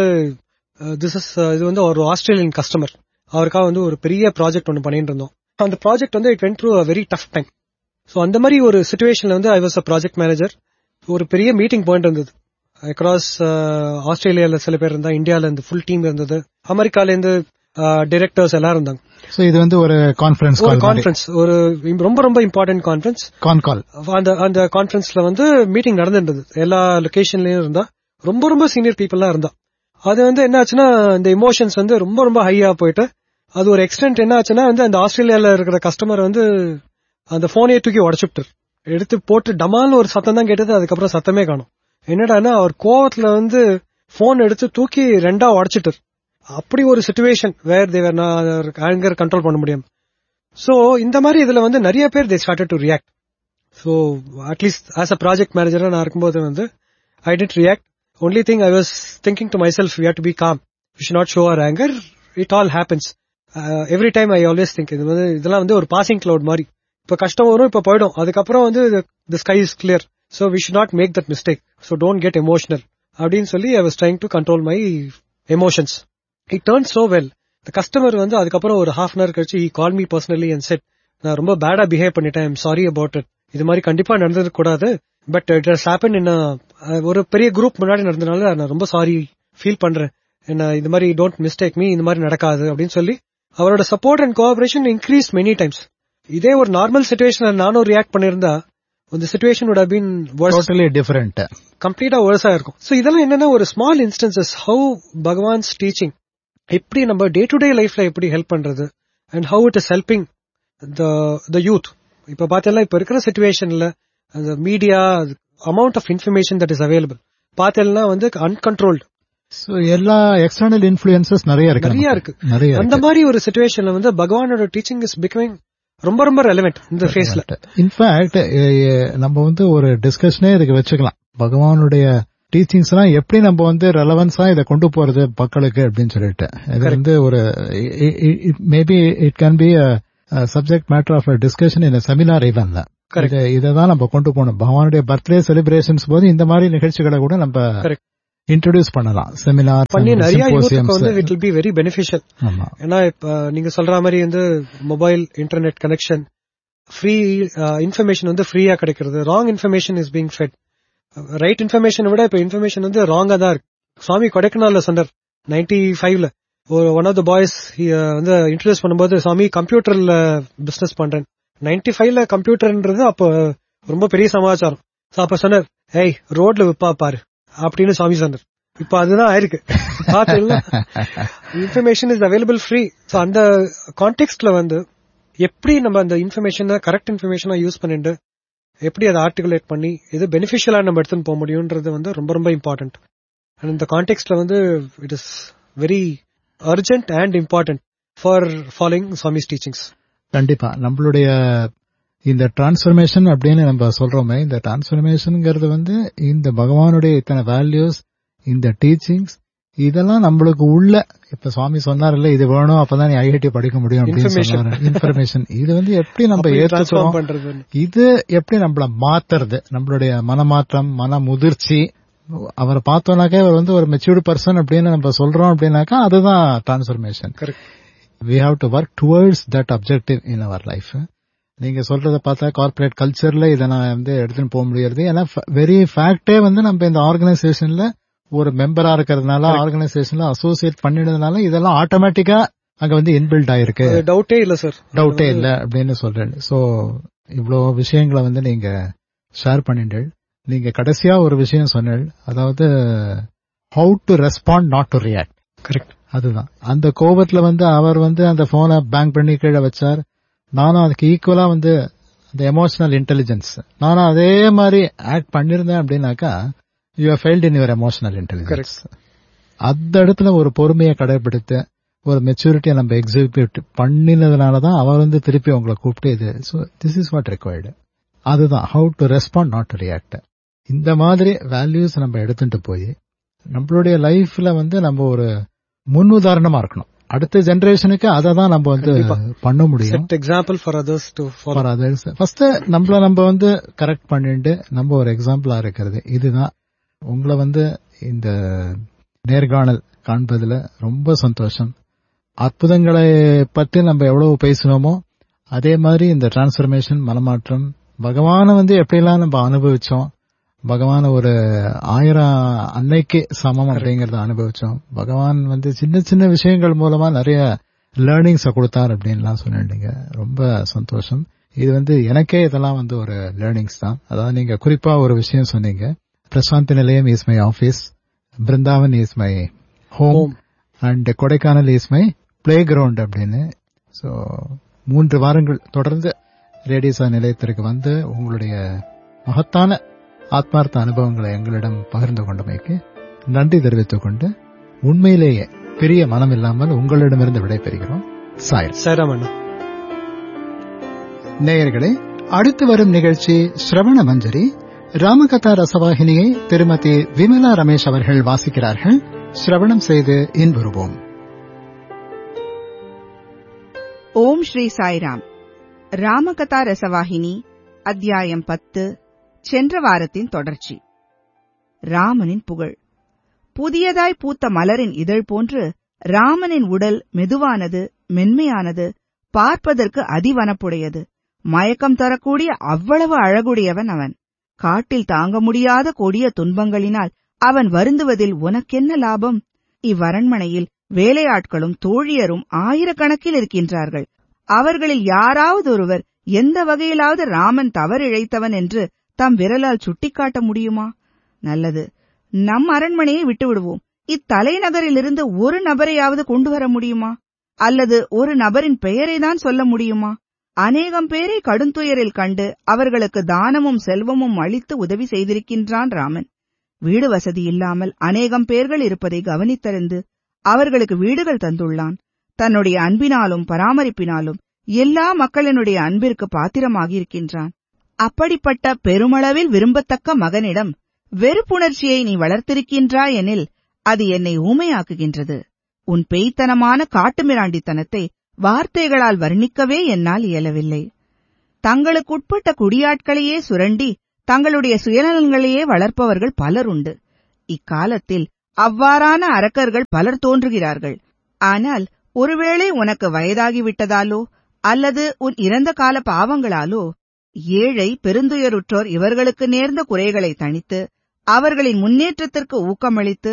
திஸ் இஸ் இது வந்து ஒரு ஆஸ்திரேலியன் கஸ்டமர் அவருக்காக வந்து ஒரு பெரிய ப்ராஜெக்ட் ஒன்று பண்ணிட்டு இருந்தோம் அந்த ப்ராஜெக்ட் வந்து it went through a very tough time so அந்த மாதிரி ஒரு சுச்சுவேஷன்ல வந்து I was a project manager ஒரு பெரிய மீட்டிங் பாயிண்ட் இருந்தது அக்ராஸ் ஆஸ்திரேலியால சில பேர் இருந்தா இந்தியால இருந்து ஃபுல் டீம் இருந்தது அமெரிக்கால இருந்து டைரக்டர்ஸ் எல்லாம் இருந்தாங்க சோ இது வந்து ஒரு கான்ஃபரன்ஸ் ஒரு கால் கான்ஃபரன்ஸ் ஒரு ரொம்ப ரொம்ப இம்பார்ட்டன்ட் கான்ஃபரன்ஸ் கான் கால் அந்த அந்த கான்ஃபரன்ஸ்ல வந்து மீட்டிங் நடந்துருந்தது எல்லா லொகேஷன்லயும் இருந்தா ரொம்ப ரொம்ப சீனியர் பீப்புள்லாம் இருந்தா அது வந்து என்ன ஆச்சுன்னா இந்த இமோஷன்ஸ் வந்து ரொம்ப ரொம்ப ஹையா போயிட்டு அது ஒரு எக்ஸ்டென்ட் என்ன ஆச்சுன்னா வந்து அந்த ஆஸ்திரேலியால இருக்கிற கஸ்டமர் வந்து அந்த போனையே தூக்கி உடச்சுட்டார் எடுத்து போட்டு டமால்னு ஒரு சத்தம் தான் கேட்டது அதுக்கப்புறம் சத்தமே காணும் என்னடான்னா அவர் கோவத்துல வந்து போன் எடுத்து தூக்கி ரெண்டா உடச்சிட்டார் அப்படி ஒரு situation where their anger control பண்ண முடியும் சோ இந்த மாதிரி இதுல வந்து நிறைய பேர் they started to react so at least as a project மேனேஜரா நான் இருக்கும்போது வந்து I tend react only thing I was thinking to myself you to be calm we should not show our anger it all happens every time I always think இது வந்து இதெல்லாம் வந்து ஒரு பாசிங் கிளவுட் மாதிரி இப்ப கஷ்டம் வரும் இப்ப போயிடும் அதுக்கப்புறம் வந்து the sky is clear so we should not make that mistake so don't get emotional அப்படின்னு சொல்லி I was trying to control my emotions it turn so well இந்த கஸ்டமர் வந்து அதுக்கப்புறம் ஒரு ஹாஃப் அன் அவர் கழிச்சு he call me personally and said நான் ரொம்ப பேடா பிஹேவ் பண்ணிட்டேன் ஐம் சாரி அபவுட் இட் இது மாதிரி கண்டிப்பா நடந்தது கூடாது but it has happen in ஒரு பெரிய குரூப் முன்னாடி நடந்தனால நான் ரொம்ப சாரி ஃபீல் பண்றேன் என்ன இது மாதிரி டோன்ட் மிஸ்டேக் மீ இந்த மாதிரி நடக்காது அப்படின்னு சொல்லி அவரோட support and cooperation increase many times இதே ஒரு நார்மல் சுச்சுவேஷன்ல நானும் ரியாக்ட் பண்ணிருந்தா இந்த situation would have been worse totally different கம்ப்ளீட்டா worse ஆ இருக்கும் சோ இதெல்லாம் என்னன்னா ஒரு small instances how Bhagavan's teaching எப்படி நம்ம டே டு டே லைஃப்ல எப்படி ஹெல்ப் பண்றது and how it is helping the the youth இப்ப பார்த்தீங்கன்னா இப்ப இருக்கிற சுச்சுவேஷன்ல அந்த media amount of information that is available பார்த்தீங்கன்னா வந்து அன்கண்ட்ரோல்டு சோ எல்லா எக்ஸ்டர்னல் இன்ஃபுளுசஸ் நிறைய இருக்கு நிறைய நமக்கு. இருக்கு. நிறைய அந்த மாதிரி ஒரு சுச்சுவேஷன்ல வந்து பகவானோட டீச்சிங் இஸ் பிகமிங் ரொம்ப ரொம்ப ரெலவெண்ட் இந்த ஃபேஸ்ல இன்ஃபேக்ட் நம்ம வந்து ஒரு டிஸ்கஷனே இதுக்கு வச்சுக்கலாம் பகவானுடைய டீச்சிங்ஸ் எல்லாம் எப்படி நம்ம வந்து ரெலவன்ஸா இதை கொண்டு போறது மக்களுக்கு அப்படின்னு சொல்லிட்டு இது Correct. வந்து ஒரு maybe it can be subject matter of discussion in seminar even Correct. இதை தான் நம்ம கொண்டு போகணும் பகவானுடைய பர்த்டே செலிப்ரேஷன்ஸ் போது இந்த மாதிரி நிகழ்ச்சிகளை கூட நம்ம Correct. இன்ட்ரோடியூஸ் பண்ணலாம் செமினார் பண்ணி நிறைய யூத்துக்கு வந்து it will be very beneficial ஆமா ஏன்னா இப்ப நீங்க சொல்ற மாதிரி வந்து mobile internet connection free information வந்து ஃப்ரீயா கிடைக்கிறது wrong information is being fed right இன்ஃபர்மேஷனை விட இப்ப இன்ஃபர்மேஷன் வந்து ராங்கா தான் இருக்கு சுவாமி கொடைக்கானல்ல சொன்னார் நைன்டி ஃபைவ்ல ஒரு ஒன் ஆஃப் த பாய்ஸ் வந்து இன்ட்ரடியூஸ் பண்ணும்போது சாமி கம்ப்யூட்டர்ல பிசினஸ் பண்றேன் நைன்டி ஃபைவ்ல கம்ப்யூட்டர்ன்றது அப்போ ரொம்ப பெரிய சமாச்சாரம் So அப்ப சொன்னார் ஏய் ரோட்ல விப்பா பாரு அப்படின்னு சாமி சொன்னார் இப்ப அதுதான் ஆயிருக்கு பாத்தீங்களா information is available free so அந்த கான்டெக்ட்ல வந்து எப்படி நம்ம அந்த இன்ஃபர்மேஷனை கரெக்ட் இன்ஃபர்மேஷனா யூஸ் பண்ணிட்டு எப்படி அதை ஆர்டிகுலேட் பண்ணி எது பெனிஃபிஷியலா நம்ம எடுத்துன்னு போக முடியும்ன்றது வந்து ரொம்ப ரொம்ப இம்பார்ட்டன்ட் அண்ட் இந்த கான்டெக்ட்ல வந்து it is very urgent and important for following Swami's teachings கண்டிப்பா நம்மளுடைய இந்த டிரான்ஸ்ஃபர்மேஷன் அப்படின்னு நம்ம சொல்றோமே இந்த டிரான்ஸ்ஃபர்மேஷன்ங்கிறது வந்து இந்த பகவானுடைய இத்தனை வேல்யூஸ் இந்த டீச்சிங்ஸ் இதெல்லாம் நம்மளுக்கு உள்ள இப்ப சுவாமி சொன்னார்ல இது வேணும் அப்பதான் நீ ஐஐடி படிக்க முடியும் அப்படின்னு Information. சொன்னாரு இன்ஃபர்மேஷன் இது வந்து எப்படி நம்ம ட்ரான்ஸ்ஃபார்ம் ஏற்றுக்கிறோம் பண்றது இது எப்படி நம்மள மாத்துறது நம்மளுடைய மனமாற்றம் மன முதிர்ச்சி அவரை பார்த்தோம்னாக்கா அவர் வந்து ஒரு மெச்சூர்டு பர்சன் அப்படின்னு நம்ம சொல்றோம் அப்படின்னாக்கா அதுதான் transformation correct we have to work towards that objective in our life நீங்க சொல்றத பார்த்தா கார்ப்பரேட் கல்ச்சர்ல இதை நான் வந்து எடுத்துன்னு போக முடியாது ஏன்னா வெரி ஃபேக்டே வந்து நம்ம இந்த ஆர்கனைசேஷன்ல ஒரு மெம்பரா இருக்கிறதுனால ஆர்கனைசேஷன்ல அசோசியேட் பண்ணிடுறதுனால இதெல்லாம் ஆட்டோமேட்டிக்கா அங்க வந்து இன்பில்ட் ஆயிருக்கு டவுட்டே இல்ல சார் டவுட்டே இல்ல அப்படின்னு சொல்றேன் சோ இவ்வளோ விஷயங்களை வந்து நீங்க ஷேர் பண்ணிட்டு நீங்க கடைசியா ஒரு விஷயம் சொன்னீங்க அதாவது how to respond not to react correct அதுதான் அந்த கோபத்துல வந்து அவர் வந்து அந்த போனை பேங்க் பண்ணி கீழே வச்சார் நானும் அதுக்கு ஈக்குவலா வந்து அந்த எமோஷனல் இன்டெலிஜென்ஸ் நானும் அதே மாதிரி ஆக்ட் பண்ணிருந்தேன் அப்படின்னாக்கா you failed in your emotional intelligence அந்த இடத்துல ஒரு பொறுமையை கடைபிடித்து ஒரு மெச்சூரிட்டியை நம்ம எக்ஸிக்யூட் பண்ணினதுனால தான் அவர் வந்து திருப்பி உங்களை கூப்பிட்டு இது so this is what required அதுதான் how to respond not to react இந்த மாதிரி வேல்யூஸ் நம்ம எடுத்துட்டு போய் நம்மளுடைய லைஃப்ல வந்து நம்ம ஒரு முன் உதாரணமா இருக்கணும் அடுத்த ஜெனரேஷனுக்கு அதை தான் நம்ம வந்து கண்டிப்பா. பண்ண முடியும் set example for others to follow for others first நம்மள நம்ம வந்து கரெக்ட் பண்ணிட்டு நம்ம ஒரு எக்ஸாம்பிளா இருக்கிறது இதுதான் உங்களை வந்து இந்த நேர்காணல் காண்பதுல ரொம்ப சந்தோஷம் அற்புதங்களை பற்றி நம்ம எவ்வளவு பேசினோமோ அதே மாதிரி இந்த டிரான்ஸ்ஃபர்மேஷன் மனமாற்றம் பகவானை வந்து எப்படிலாம் நம்ம அனுபவிச்சோம் பகவான் ஒரு ஆயிரம் அன்னைக்கு சமம் அப்படிங்கறத அனுபவிச்சோம் பகவான் வந்து சின்ன சின்ன விஷயங்கள் மூலமா நிறைய லேர்னிங்ஸ கொடுத்தார் அப்படின்லாம் சொன்னீங்க ரொம்ப சந்தோஷம் இது வந்து எனக்கே இதெல்லாம் வந்து ஒரு லேர்னிங்ஸ் தான் அதாவது நீங்க குறிப்பா ஒரு விஷயம் சொன்னீங்க Prasanthi Nilayam is my office Brindavan is my home Home. And Kodaikanal is my playground அப்படின்னு ஸோ மூன்று வாரங்கள் தொடர்ந்து ரேடியோசா நிலையத்திற்கு வந்து உங்களுடைய மகத்தான ஆத்மார்த்த அனுபவங்களை எங்களிடம் பகிர்ந்து கொண்டமைக்கு நன்றி தெரிவித்துக் கொண்டு உண்மையிலேயே பெரிய மனம் இல்லாமல் உங்களிடமிருந்து விடைபெறுகிறோம் சாயர் சாய்ராம் அண்ணா நேயர்களே அடுத்து வரும் நிகழ்ச்சி ஸ்ரவண மஞ்சரி ராமகதா ரசவாகினியை திருமதி விமலா ரமேஷ் அவர்கள் வாசிக்கிறார்கள் சிரவணம் செய்து இன்புறுவோம் ஓம் ஸ்ரீ சாய்ராம் ராமகதா ரசவாகினி அத்தியாயம் பத்து சென்ற வாரத்தின் தொடர்ச்சி ராமனின் புகழ் புதியதாய் பூத்த மலரின் இதழ் போன்று ராமனின் உடல் மெதுவானது மென்மையானது பார்ப்பதற்கு அதிவனப்புடையது மயக்கம் தரக்கூடிய அவ்வளவு அழகுடையவன் அவன் காட்டில் தாங்க முடியாத கொடிய துன்பங்களினால் அவன் வருந்துவதில் உனக்கென்ன லாபம் இவ்வரண்மனையில் வேலையாட்களும் தோழியரும் ஆயிரக்கணக்கில் இருக்கின்றார்கள் அவர்களில் யாராவது ஒருவர் எந்த வகையிலாவது ராமன் தவறிழைத்தவன் என்று தம் விரலால் சுட்டிக்காட்ட முடியுமா நல்லது நம் அரண்மனையை விட்டுவிடுவோம் இத்தலைநகரிலிருந்து ஒரு நபரையாவது கொண்டு வர முடியுமா அல்லது ஒரு நபரின் பெயரை தான் சொல்ல முடியுமா அநேகம் பேரை கடுந்துயரில் கண்டு அவர்களுக்கு தானமும் செல்வமும் அளித்து உதவி செய்திருக்கின்றான் ராமன் வீடு வசதி இல்லாமல் அநேகம் பேர்கள் இருப்பதை கவனித்தறிந்து அவர்களுக்கு வீடுகள் தந்துள்ளான் தன்னுடைய அன்பினாலும் பராமரிப்பினாலும் எல்லா மக்களினுடைய அன்பிற்கு பாத்திரமாகியிருக்கின்றான் அப்படிப்பட்ட பெருமளவில் விரும்பத்தக்க மகனிடம் வெறுப்புணர்ச்சியை நீ வளர்த்திருக்கின்றாய் எனில் அது என்னை ஊமையாக்குகின்றது உன் பெய்த்தனமான காட்டுமிராண்டித்தனத்தை வார்த்தைகளால் வர்ணிக்கவே என்னால் இயலவில்லை தங்களுக்குட்பட்ட குடியாட்களையே சுரண்டி தங்களுடைய சுயநலங்களையே வளர்ப்பவர்கள் பலர் உண்டு இக்காலத்தில் அவ்வாறான அரக்கர்கள் பலர் தோன்றுகிறார்கள் ஆனால் ஒருவேளை உனக்கு வயதாகிவிட்டதாலோ அல்லது உன் இறந்த கால பாவங்களாலோ ஏழை பெருந்துயருற்றோர் இவர்களுக்கு நேர்ந்த குறைகளை தணித்து அவர்களின் முன்னேற்றத்திற்கு ஊக்கமளித்து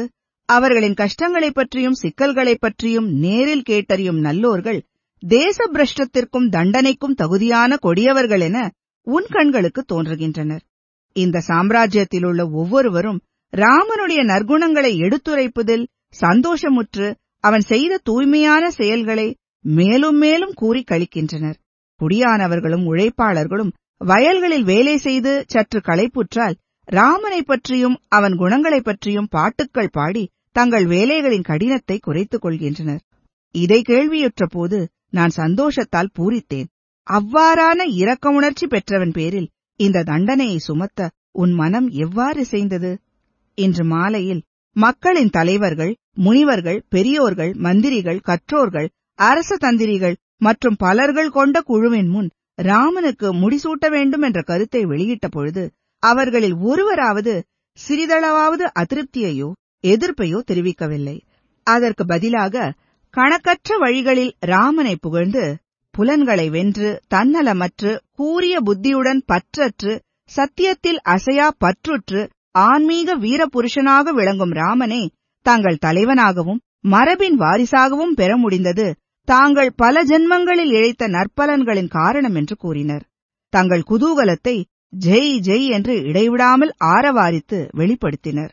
அவர்களின் கஷ்டங்களைப் பற்றியும் சிக்கல்களைப் பற்றியும் நேரில் கேட்டறியும் நல்லோர்கள் தேச பிரஷ்டத்திற்கும் தண்டனைக்கும் தகுதியான கொடியவர்கள் என உன் கண்களுக்கு தோன்றுகின்றனர் இந்த சாம்ராஜ்யத்திலுள்ள ஒவ்வொருவரும் ராமனுடைய நற்குணங்களை எடுத்துரைப்பதில் சந்தோஷமுற்று அவன் செய்த தூய்மையான செயல்களை மேலும் மேலும் கூறி கழிக்கின்றனர் குடியானவர்களும் உழைப்பாளர்களும் வயல்களில் வேலை செய்து சற்று களைப்புற்றால் ராமனைப் பற்றியும் அவன் குணங்களைப் பற்றியும் பாட்டுக்கள் பாடி தங்கள் வேலைகளின் கடினத்தை குறைத்துக் கொள்கின்றனர் இதை கேள்வியுற்ற போது நான் சந்தோஷத்தால் பூரித்தேன் அவ்வாறான இரக்கமுணர்ச்சி பெற்றவன் பேரில் இந்த தண்டனையை சுமத்த உன் மனம் எவ்வாறு செய்தது இன்று மாலையில் மக்களின் தலைவர்கள் முனிவர்கள் பெரியோர்கள் மந்திரிகள் கற்றோர்கள் அரச தந்திரிகள் மற்றும் பலர்கள் கொண்ட குழுவின் முன் ராமனுக்கு முடிசூட்ட வேண்டும் என்ற கருத்தை வெளியிட்ட பொழுது அவர்களில் ஒருவராவது சிறிதளவாவது அதிருப்தியையோ எதிர்ப்பையோ தெரிவிக்கவில்லை அதற்கு பதிலாக கணக்கற்ற வழிகளில் ராமனை புகழ்ந்து புலன்களை வென்று தன்னலமற்று கூரிய புத்தியுடன் பற்றற்று சத்தியத்தில் அசையா பற்றுற்று ஆன்மீக வீரபுருஷனாக விளங்கும் ராமனை தாங்கள் தலைவனாகவும் மரபின் வாரிசாகவும் பெற முடிந்தது தாங்கள் பல ஜென்மங்களில் இழைத்த நற்பலன்களின் காரணம் என்று கூறினர் தங்கள் குதூகலத்தை ஜெய் ஜெய் என்று இடைவிடாமல் ஆரவாரித்து வெளிப்படுத்தினர்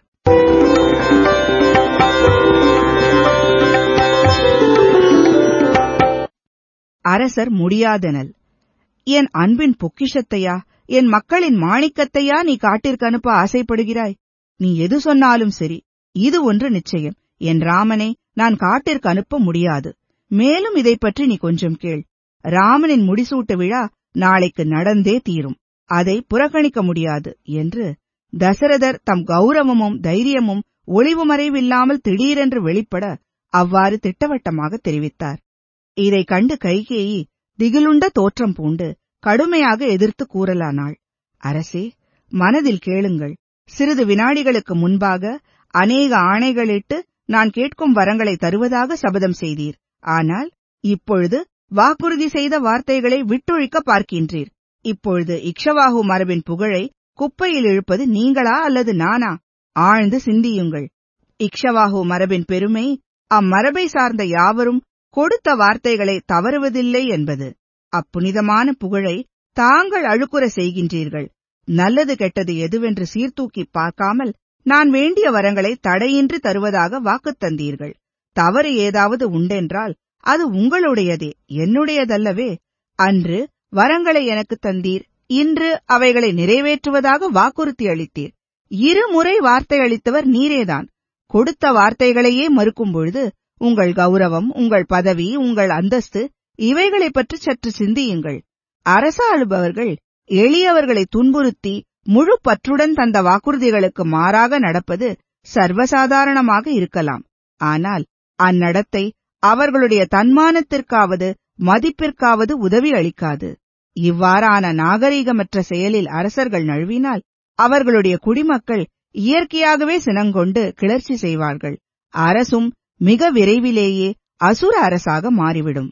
அரசர் முடியாதெனல் என் அன்பின் பொக்கிஷத்தையா என் மக்களின் மாணிக்கத்தையா நீ காட்டிற்கு அனுப்ப ஆசைப்படுகிறாய் நீ எது சொன்னாலும் சரி இது ஒன்று நிச்சயம் என் ராமனை நான் காட்டிற்கு அனுப்ப முடியாது மேலும் இதைப் பற்றி நீ கொஞ்சம் கேள் ராமனின் முடிசூட்டு விழா நாளைக்கு நடந்தே தீரும் அதை புறக்கணிக்க முடியாது என்று தசரதர் தம் கௌரவமும் தைரியமும் ஒளிவு மறைவில்லாமல் திடீரென்று வெளிப்பட அவ்வாறு திட்டவட்டமாக தெரிவித்தார் இதை கண்டு கைகேயி திகிலுண்ட தோற்றம் பூண்டு கடுமையாக எதிர்த்து கூறலானாள் அரசே மனதில் கேளுங்கள் சிறிது வினாடிகளுக்கு முன்பாக அநேக ஆணைகளிட்டு நான் கேட்கும் வரங்களை தருவதாக சபதம் செய்தீர் ஆனால் இப்பொழுது வாக்குறுதி செய்த வார்த்தைகளை விட்டொழிக்க பார்க்கின்றீர் இப்பொழுது இக்ஷவாகு மரபின் புகழை குப்பையில் இழுப்பது நீங்களா அல்லது நானா ஆழ்ந்து சிந்தியுங்கள் இக்ஷவாகு மரபின் பெருமை அம்மரபை சார்ந்த யாவரும் கொடுத்த வார்த்தைகளை தவறுவதில்லை என்பது அப்புனிதமான புகழை தாங்கள் அழுக்குற செய்கின்றீர்கள் நல்லது கெட்டது எதுவென்று சீர்தூக்கி பார்க்காமல் நான் வேண்டிய வரங்களை தடையின்றி தருவதாக வாக்குத் தந்தீர்கள் தவறு ஏதாவது உண்டென்றால் அது உங்களுடையதே என்னுடையதல்லவே அன்று வரங்களை எனக்கு தந்தீர் இன்று அவைகளை நிறைவேற்றுவதாக வாக்குறுதி அளித்தீர் இருமுறை வார்த்தை அளித்தவர் நீரேதான் கொடுத்த வார்த்தைகளையே மறுக்கும் பொழுது உங்கள் கௌரவம் உங்கள் பதவி உங்கள் அந்தஸ்து இவைகளைப் பற்றி சற்று சிந்தியுங்கள் அரச ஆளுபவர்கள் எளியவர்களை துன்புறுத்தி முழு பற்றுடன் தந்த வாக்குறுதிகளுக்கு மாறாக நடப்பது சர்வசாதாரணமாக இருக்கலாம் ஆனால் அந்நடத்தை அவர்களுடைய தன்மானத்திற்காவது மதிப்பிற்காவது உதவி அளிக்காது இவ்வாறான நாகரீகமற்ற செயலில் அரசர்கள் நழுவினால் அவர்களுடைய குடிமக்கள் இயற்கையாகவே சினங்கொண்டு கிளர்ச்சி செய்வார்கள் அரசும் மிக விரைவிலேயே அசுர அரசாக மாறிவிடும்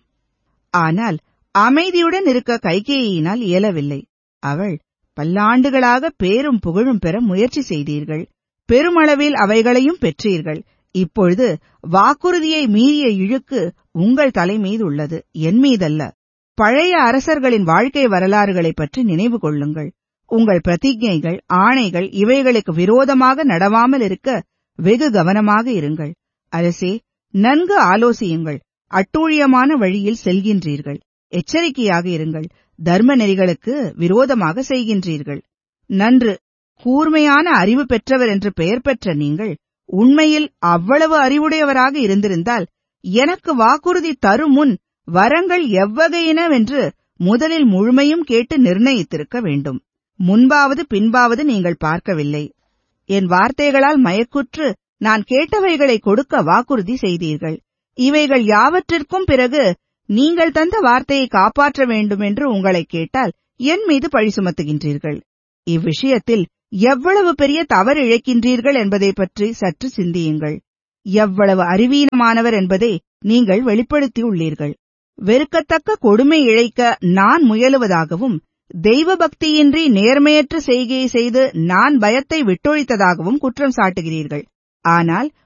ஆனால் அமைதியுடன் இருக்க கைகேயினால் இயலவில்லை அவள் பல்லாண்டுகளாக பேரும் புகழும் பெற முயற்சி செய்தீர்கள் பெருமளவில் அவைகளையும் பெற்றீர்கள் இப்பொழுது வாக்குறுதியை மீறிய இழுக்கு உங்கள் தலை மீது உள்ளது என் மீதல்ல பழைய அரசர்களின் வாழ்க்கை வரலாறுகளைப் பற்றி நினைவு கொள்ளுங்கள் உங்கள் பிரதிஜைகள் ஆணைகள் இவைகளுக்கு விரோதமாக நடவாமல் இருக்க வெகு கவனமாக இருங்கள் அரசே நன்கு ஆலோசியுங்கள் அட்டூழியமான வழியில் செல்கின்றீர்கள் எச்சரிக்கையாக இருங்கள் தர்ம நெறிகளுக்கு விரோதமாக செய்கின்றீர்கள் நன்று கூர்மையான அறிவு பெற்றவர் என்று பெயர் பெற்ற நீங்கள் உண்மையில் அவ்வளவு அறிவுடையவராக இருந்திருந்தால் எனக்கு வாக்குறுதி தரும் முன் வரங்கள் எவ்வகையினவென்று முதலில் முழுமையும் கேட்டு நிர்ணயித்திருக்க வேண்டும் முன்பாவது பின்பாவது நீங்கள் பார்க்கவில்லை என் வார்த்தைகளால் மயக்குற்று நான் கேட்டவைகளை கொடுக்க வாக்குறுதி செய்தீர்கள் இவைகள் யாவற்றிற்கும் பிறகு நீங்கள் தந்த வார்த்தையை காப்பாற்ற வேண்டும் என்று உங்களை கேட்டால் என் மீது பழி சுமத்துகின்றீர்கள் இவ்விஷயத்தில் எவ்வளவு பெரிய தவறு இழைக்கின்றீர்கள் என்பதை பற்றி சற்று சிந்தியுங்கள் எவ்வளவு அறிவீனமானவர் என்பதை நீங்கள் வெளிப்படுத்தியுள்ளீர்கள் வெறுக்கத்தக்க கொடுமை இழைக்க நான் முயலுவதாகவும் தெய்வ பக்தியின்றி நேர்மையற்ற செய்கையை செய்து நான் பயத்தை விட்டொழித்ததாகவும் குற்றம் சாட்டுகிறீர்கள் ஆனால்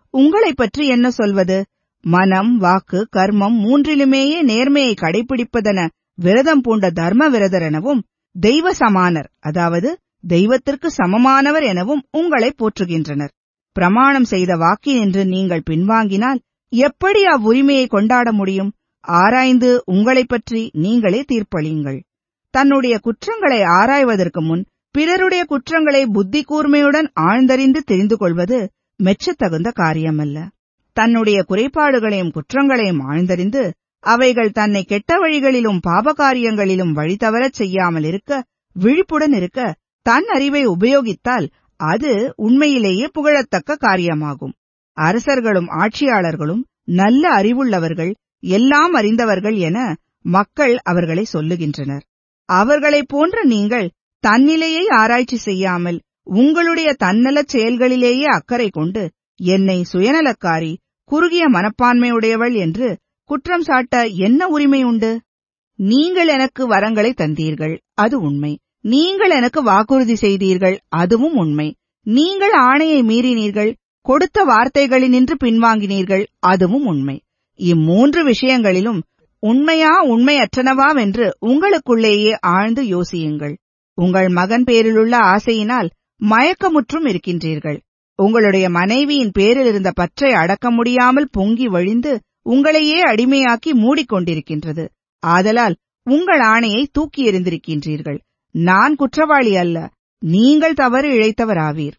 உங்களைப் பற்றி என்ன சொல்வது மனம் வாக்கு கர்மம் மூன்றிலுமேயே நேர்மையை கடைபிடிப்பதென விரதம் பூண்ட தர்ம விரதர் எனவும் தெய்வ சமானர் அதாவது தெய்வத்திற்கு சமமானவர் எனவும் உங்களை போற்றுகின்றனர் பிரமாணம் செய்த வாக்கினின்று நீங்கள் பின்வாங்கினால் எப்படி அவ்வுரிமையை கொண்டாட முடியும் ஆராய்ந்து உங்களைப் பற்றி நீங்களே தீர்ப்பளியுங்கள் தன்னுடைய குற்றங்களை ஆராய்வதற்கு முன் பிறருடைய குற்றங்களை புத்தி கூர்மையுடன் ஆழ்ந்தறிந்து தெரிந்து கொள்வது மெச்சத்தகுந்த காரியமல்ல தன்னுடைய குறைபாடுகளையும் குற்றங்களையும் ஆழ்ந்தறிந்து அவைகள் தன்னை கெட்ட வழிகளிலும் பாபகாரியங்களிலும் வழி தவறச் செய்யாமல் இருக்க விழிப்புடன் இருக்க தன் அறிவை உபயோகித்தால் அது உண்மையிலேயே புகழத்தக்க காரியமாகும் அரசர்களும் ஆட்சியாளர்களும் நல்ல அறிவுள்ளவர்கள் எல்லாம் அறிந்தவர்கள் என மக்கள் அவர்களை சொல்லுகின்றனர் அவர்களைப் போன்ற நீங்கள் தன்னிலையை ஆராய்ச்சி செய்யாமல் உங்களுடைய தன்னலச் செயல்களிலேயே அக்கறை கொண்டு என்னை சுயநலக்காரி குறுகிய மனப்பான்மையுடையவள் என்று குற்றம் சாட்ட என்ன உரிமை உண்டு நீங்கள் எனக்கு வரங்களை தந்தீர்கள் அது உண்மை நீங்கள் எனக்கு வாக்குறுதி செய்தீர்கள் அதுவும் உண்மை நீங்கள் ஆணையை மீறினீர்கள் கொடுத்த வார்த்தைகளினின்று பின்வாங்கினீர்கள் அதுவும் உண்மை இம்மூன்று விஷயங்களிலும் உண்மையா உண்மையற்றனவாவென்று உங்களுக்குள்ளேயே ஆழ்ந்து யோசியுங்கள் உங்கள் மகன் பேரிலுள்ள ஆசையினால் மயக்கமுற்றும் இருக்கின்றீர்கள் உங்களுடைய மனைவியின் பேரில் இருந்த பற்றை அடக்க முடியாமல் பொங்கி வழிந்து உங்களையே அடிமையாக்கி மூடிக்கொண்டிருக்கின்றது ஆதலால் உங்கள் ஆணையை தூக்கி எறிந்திருக்கின்றீர்கள் நான் குற்றவாளி அல்ல நீங்கள் தவறு இழைத்தவராவீர்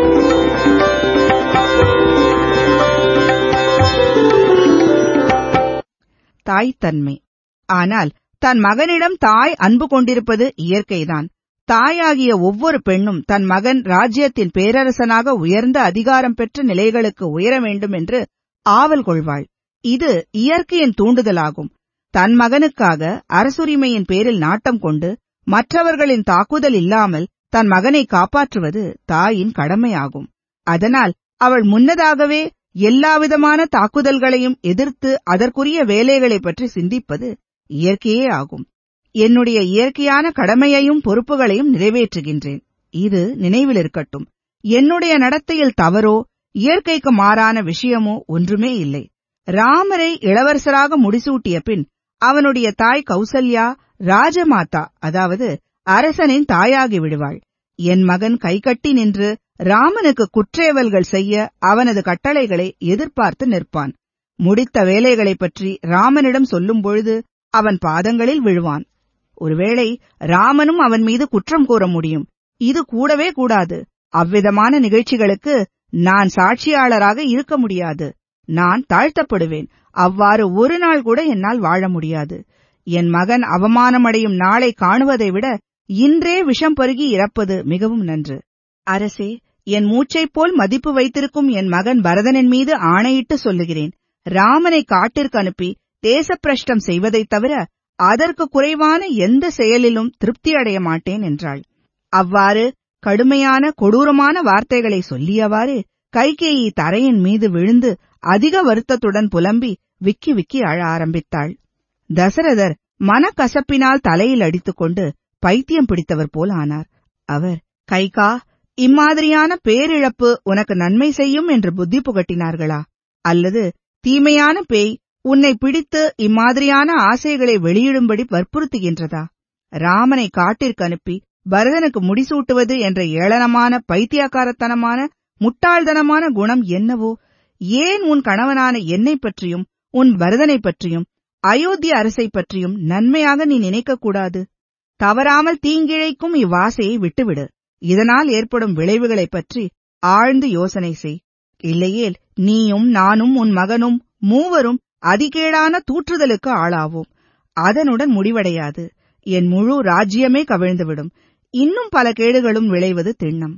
தாய்த்தன்மை ஆனால் தன் மகனிடம் தாய் அன்பு கொண்டிருப்பது இயற்கைதான் தாயாகிய ஒவ்வொரு பெண்ணும் தன் மகன் ராஜ்யத்தின் பேரரசனாக உயர்ந்த அதிகாரம் பெற்ற நிலைகளுக்கு உயர வேண்டும் என்று ஆவல் கொள்வாள் இது இயற்கையின் தூண்டுதலாகும் தன் மகனுக்காக அரசுரிமையின் பேரில் நாட்டம் கொண்டு மற்றவர்களின் தாக்குதல் இல்லாமல் தன் மகனை காப்பாற்றுவது தாயின் கடமையாகும் அதனால் அவள் முன்னதாகவே எல்லாவிதமான தாக்குதல்களையும் எதிர்த்து அதற்குரிய வேலைகளைப் பற்றி சிந்திப்பது இயற்கையே ஆகும் என்னுடைய இயற்கையான கடமையையும் பொறுப்புகளையும் நிறைவேற்றுகின்றேன் இது நினைவில் இருக்கட்டும் என்னுடைய நடத்தையில் தவறோ இயற்கைக்கு மாறான விஷயமோ ஒன்றுமே இல்லை ராமரை இளவரசராக முடிசூட்டிய பின் அவனுடைய தாய் கௌசல்யா ராஜமாதா அதாவது அரசனின் தாயாகி விடுவாள் என் மகன் கைகட்டி நின்று ராமனுக்கு குற்றேவல்கள் செய்ய அவனது கட்டளைகளை எதிர்பார்த்து நிற்பான் முடித்த வேலைகளைப் பற்றி ராமனிடம் சொல்லும் பொழுது அவன் பாதங்களில் விழுவான் ஒருவேளை ராமனும் அவன் மீது குற்றம் கூற முடியும் இது கூடவே கூடாது அவ்விதமான நிகழ்ச்சிகளுக்கு நான் சாட்சியாளராக இருக்க முடியாது நான் தாழ்த்தப்படுவேன் அவ்வாறு ஒரு நாள் கூட என்னால் வாழ முடியாது என் மகன் அவமானமடையும் நாளை காணுவதை விட இன்றே விஷம் பருகி இறப்பது மிகவும் நன்று அரசே என் மூச்சைப் போல் மதிப்பு வைத்திருக்கும் என் மகன் பரதனின் மீது ஆணையிட்டு சொல்லுகிறேன் ராமனை காட்டிற்கு அனுப்பி தேசப்பிரஷ்டம் செய்வதைத் தவிர அதற்கு குறைவான எந்த செயலிலும் திருப்தி அடைய மாட்டேன் என்றாள் அவ்வாறு கடுமையான கொடூரமான வார்த்தைகளை சொல்லியவாறு கைகேயி தரையின் மீது விழுந்து அதிக வருத்தத்துடன் புலம்பி விக்கி விக்கி அழ ஆரம்பித்தாள் தசரதர் மனக்கசப்பினால் தலையில் அடித்துக்கொண்டு பைத்தியம் பிடித்தவர் போல் ஆனார் அவர் கைகா இம்மாதிரியான பேரிழப்பு உனக்கு நன்மை செய்யும் என்று புத்தி புகட்டினார்களா அல்லது தீமையான பேய் உன்னை பிடித்து இம்மாதிரியான ஆசைகளை வெளியிடும்படி வற்புறுத்துகின்றதா ராமனை காட்டிற்கு அனுப்பி பரதனுக்கு முடிசூட்டுவது என்ற ஏளனமான பைத்தியக்காரத்தனமான முட்டாள்தனமான குணம் என்னவோ ஏன் உன் கணவனான என்னைப் பற்றியும் உன் பரதனைப் பற்றியும் அயோத்திய அரசைப் பற்றியும் நன்மையாக நீ நினைக்கக்கூடாது தவறாமல் தீங்கிழைக்கும் இவ்வாசையை விட்டுவிடு இதனால் ஏற்படும் விளைவுகளைப் பற்றி ஆழ்ந்து யோசனை செய் இல்லையேல் நீயும் நானும் உன் மகனும் மூவரும் அதிகேடான தூற்றுதலுக்கு ஆளாவோம் அதனுடன் முடிவடையாது என் முழு ராஜ்யமே கவிழ்ந்துவிடும் இன்னும் பல கேடுகளும் விளைவது திண்ணம்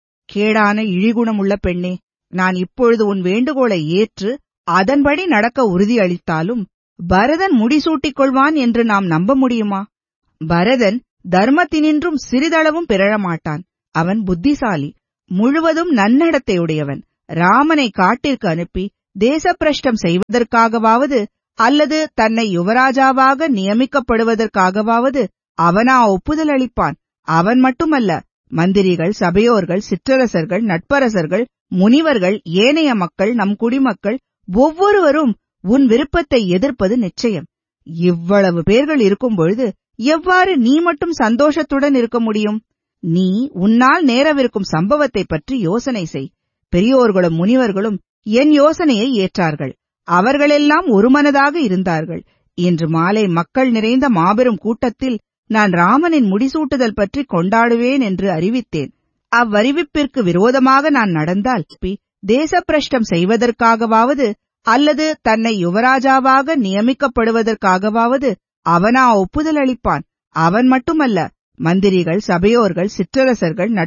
கேடான இழிகுணமுள்ள பெண்ணே நான் இப்பொழுது உன் வேண்டுகோளை ஏற்று அதன்படி நடக்க உறுதியளித்தாலும் பரதன் முடிசூட்டிக் கொள்வான் என்று நாம் நம்ப முடியுமா பரதன் தர்மத்தினின்றும் சிறிதளவும் பிறழமாட்டான் அவன் புத்திசாலி முழுவதும் நன்னடத்தையுடையவன் ராமனை காட்டிற்கு அனுப்பி தேசப்பிரஷ்டம் செய்வதற்காகவாவது அல்லது தன்னை யுவராஜாவாக நியமிக்கப்படுவதற்காகவாவது அவனா ஒப்புதல் அளிப்பான் அவன் மட்டுமல்ல மந்திரிகள் சபையோர்கள் சிற்றரசர்கள் நட்பரசர்கள் முனிவர்கள் ஏனைய மக்கள் நம் குடிமக்கள் ஒவ்வொருவரும் உன் விருப்பத்தை எதிர்ப்பது நிச்சயம் இவ்வளவு பேர்கள் இருக்கும் பொழுது எவ்வாறு நீ மட்டும் சந்தோஷத்துடன் இருக்க முடியும் நீ உன்னால் நேரவிருக்கும் சம்பவத்தை பற்றி யோசனை செய் பெரியோர்களும் முனிவர்களும் என் யோசனையை ஏற்றார்கள் அவர்களெல்லாம் ஒருமனதாக இருந்தார்கள் இன்று மாலை மக்கள் நிறைந்த மாபெரும் கூட்டத்தில் நான் ராமனின் முடிசூட்டுதல் பற்றி கொண்டாடுவேன் என்று அறிவித்தேன் அவ்வறிவிப்பிற்கு விரோதமாக நான் நடந்தால் தேசப்பிரஷ்டம் செய்வதற்காகவாவது அல்லது தன்னை யுவராஜாவாக நியமிக்கப்படுவதற்காகவாவது அவனா ஒப்புதல் அளிப்பான் அவன் மட்டுமல்ல மந்திரிகள் சபையோர்கள் சிற்றரசர்கள்